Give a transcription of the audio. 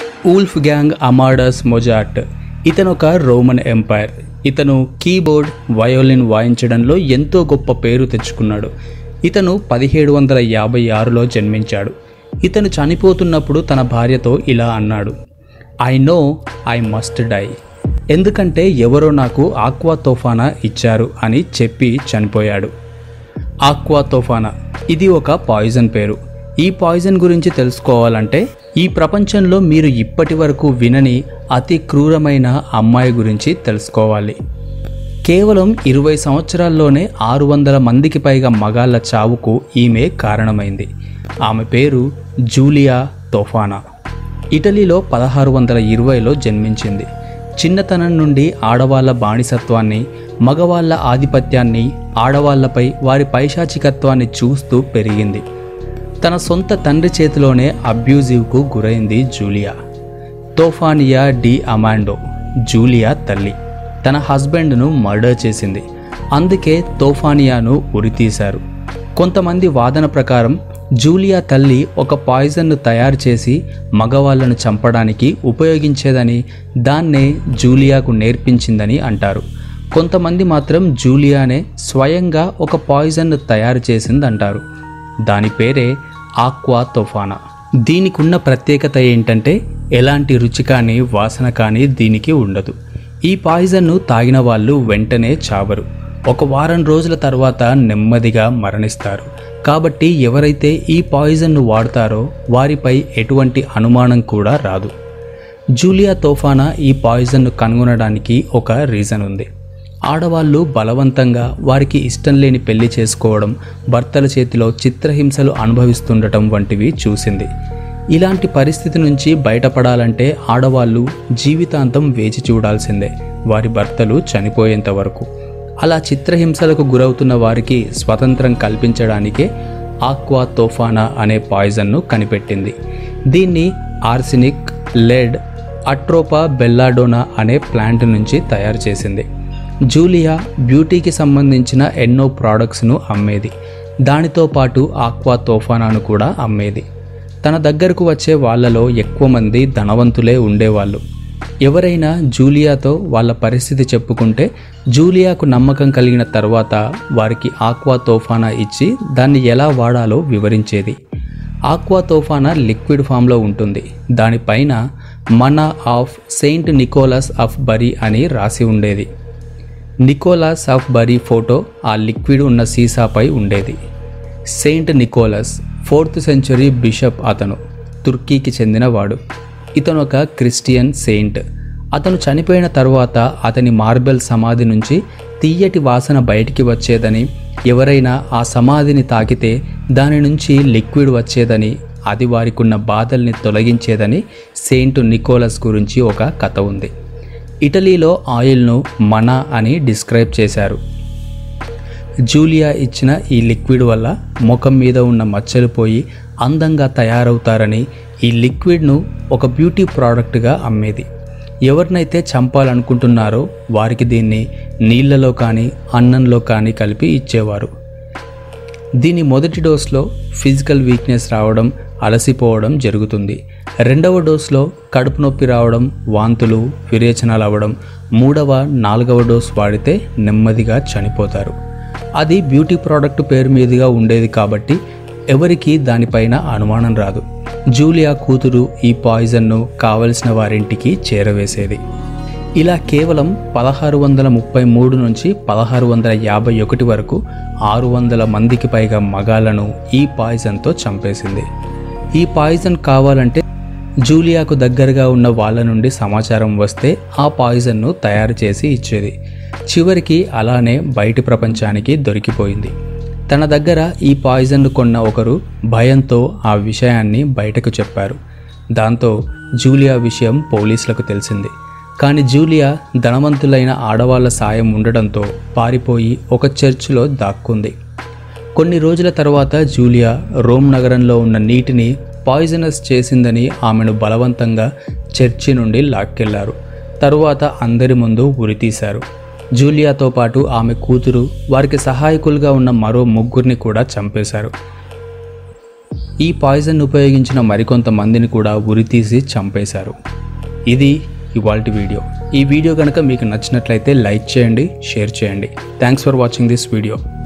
wolf gang అమాడస్ Mozart ఇతను ఒక Roman empire ఇతను కీబోర్డ్ వయోలిన్ వాయించడంలో ఎంతో గొప్ప పేరు తెచ్చుకున్నాడు ఇతను పదిహేడు వందల యాభై ఆరులో జన్మించాడు ఇతను చనిపోతున్నప్పుడు తన భార్యతో ఇలా అన్నాడు I know I must die ఎందుకంటే ఎవరో నాకు ఆక్వా తోఫానా ఇచ్చారు అని చెప్పి చనిపోయాడు ఆక్వా తోఫానా ఇది ఒక పాయిజన్ పేరు ఈ పాయిజన్ గురించి తెలుసుకోవాలంటే ఈ ప్రపంచంలో మీరు ఇప్పటి వరకు వినని అతి క్రూరమైన అమ్మాయి గురించి తెలుసుకోవాలి కేవలం ఇరవై సంవత్సరాల్లోనే ఆరు వందల మందికి పైగా మగాళ్ళ చావుకు ఈమె కారణమైంది ఆమె పేరు జూలియా తోఫానా ఇటలీలో పదహారు వందల ఇరవైలో జన్మించింది చిన్నతనం నుండి ఆడవాళ్ళ బానిసత్వాన్ని మగవాళ్ళ ఆధిపత్యాన్ని ఆడవాళ్లపై వారి పైశాచికత్వాన్ని చూస్తూ పెరిగింది తన సొంత తండ్రి చేతిలోనే అబ్యూజివ్కు గురైంది Julia Tofania di Amando Julia తల్లి తన హస్బెండ్ను మర్డర్ చేసింది అందుకే తోఫానియాను ఉరితీశారు కొంతమంది వాదన ప్రకారం జూలియా తల్లి ఒక పాయిజన్ను తయారు చేసి మగవాళ్లను చంపడానికి ఉపయోగించేదని దాన్నే జూలియాకు నేర్పించిందని అంటారు కొంతమంది మాత్రం జూలియానే స్వయంగా ఒక పాయిజన్ను తయారు చేసిందంటారు దాని పేరే ఆక్వా తోఫానా దీనికున్న ప్రత్యేకత ఏంటంటే ఎలాంటి రుచి కానీ వాసన కానీ దీనికి ఉండదు ఈ పాయిజన్ను తాగిన వాళ్ళు వెంటనే చావరు ఒక వారం రోజుల తర్వాత నెమ్మదిగా మరణిస్తారు కాబట్టి ఎవరైతే ఈ పాయిజన్ను వాడతారో వారిపై ఎటువంటి అనుమానం కూడా రాదు జూలియా తోఫానా ఈ పాయిజన్ను కనుగొనడానికి ఒక రీజన్ ఉంది ఆడవాళ్ళు బలవంతంగా వారికి ఇష్టం లేని పెళ్లి చేసుకోవడం భర్తల చేతిలో చిత్రహింసలు అనుభవిస్తుండటం వంటివి చూసింది ఇలాంటి పరిస్థితి నుంచి బయటపడాలంటే ఆడవాళ్ళు జీవితాంతం వేచి చూడాల్సిందే వారి భర్తలు చనిపోయేంత వరకు అలా చిత్రహింసలకు గురవుతున్న వారికి స్వతంత్రం కల్పించడానికే ఆక్వా తోఫానా అనే పాయిజన్ను కనిపెట్టింది దీన్ని ఆర్సినిక్ లెడ్ అట్రోపా బెల్లాడోనా అనే ప్లాంట్ నుంచి తయారు చేసింది జూలియా బ్యూటీకి సంబంధించిన ఎన్నో ప్రోడక్ట్స్ను అమ్మేది దానితో పాటు ఆక్వా తోఫానాను కూడా అమ్మేది తన దగ్గరకు వచ్చే వాళ్ళలో ఎక్కువ మంది ధనవంతులే ఉండేవాళ్ళు ఎవరైనా జూలియాతో వాళ్ళ పరిస్థితి చెప్పుకుంటే జూలియాకు నమ్మకం కలిగిన తర్వాత వారికి ఆక్వా తోఫానా ఇచ్చి దాన్ని ఎలా వాడాలో వివరించేది ఆక్వా తోఫానా లిక్విడ్ ఫామ్లో ఉంటుంది దానిపైన manna of Saint Nicholas of Bari అని రాసి ఉండేది నికోలాస్ ఆఫ్ బరీ ఫోటో ఆ లిక్విడ్ ఉన్న సీసాపై ఉండేది Saint Nicholas fourth century bishop అతను తుర్కీకి చెందినవాడు ఇతను ఒక క్రిస్టియన్ సెయింట్ అతను చనిపోయిన తర్వాత అతని మార్బెల్ సమాధి నుంచి తీయటి వాసన బయటికి వచ్చేదని ఎవరైనా ఆ సమాధిని తాకితే దాని నుంచి లిక్విడ్ వచ్చేదని అది వారికున్న బాధల్ని తొలగించేదని సెయింట్ నికోలస్ గురించి ఒక కథ ఉంది ఇటలీలో ఆయిల్ను మనా అని డిస్క్రైబ్ చేశారు జూలియా ఇచ్చిన ఈ లిక్విడ్ వల్ల ముఖం మీద ఉన్న మచ్చలు పోయి అందంగా తయారవుతారని ఈ లిక్విడ్ను ఒక బ్యూటీ ప్రోడక్ట్గా అమ్మేది ఎవరినైతే చంపాలనుకుంటున్నారో వారికి దీన్ని నీళ్ళలో కానీ అన్నంలో కానీ కలిపి ఇచ్చేవారు దీని మొదటి డోస్లో ఫిజికల్ వీక్నెస్ రావడం అలసిపోవడం జరుగుతుంది రెండవ డోస్లో కడుపు నొప్పి రావడం వాంతులు విరేచనాలు అవ్వడం మూడవ నాలుగవ డోస్ వాడితే నెమ్మదిగా చనిపోతారు అది బ్యూటీ ప్రోడక్ట్ పేరు మీదుగా ఉండేది కాబట్టి ఎవరికి దానిపైన అనుమానం రాదు జూలియా కూతురు ఈ పాయిజన్ను కావలసిన వారింటికి చేరవేసేది ఇలా కేవలం పదహారు వందల ముప్పై మూడు నుంచి పదహారు వందల యాభై ఒకటి వరకు ఆరు వందల మందికి పైగా మగాళ్లను ఈ పాయిజన్తో చంపేసింది ఈ పాయిజన్ కావాలంటే జూలియాకు దగ్గరగా ఉన్న వాళ్ళ నుండి సమాచారం వస్తే ఆ పాయిజన్ను తయారు చేసి ఇచ్చేది చివరికి అలానే బయటి ప్రపంచానికి దొరికిపోయింది తన దగ్గర ఈ పాయిజన్ను కొన్న ఒకరు భయంతో ఆ విషయాన్ని బయటకు చెప్పారు దాంతో జూలియా విషయం పోలీసులకు తెలిసింది కానీ జూలియా ధనవంతులైన ఆడవాళ్ల సాయం ఉండడంతో పారిపోయి ఒక చర్చిలో దాక్కుంది కొన్ని రోజుల తర్వాత జూలియా రోమ్ నగరంలో ఉన్న నీటిని పాయిజనస్ చేసిందని ఆమెను బలవంతంగా చర్చి నుండి లాక్కెళ్లారు తరువాత అందరి ముందు ఉరితీశారు జూలియాతో పాటు ఆమె కూతురు వారికి సహాయకులుగా ఉన్న మరో ముగ్గురిని కూడా చంపేశారు ఈ పాయిజన్ ఉపయోగించిన మరికొంతమందిని కూడా ఉరితీసి చంపేశారు ఇది ఇవాల్టి వీడియో ఈ వీడియో కనుక మీకు నచ్చినట్లయితే లైక్ చేయండి షేర్ చేయండి thanks for watching this video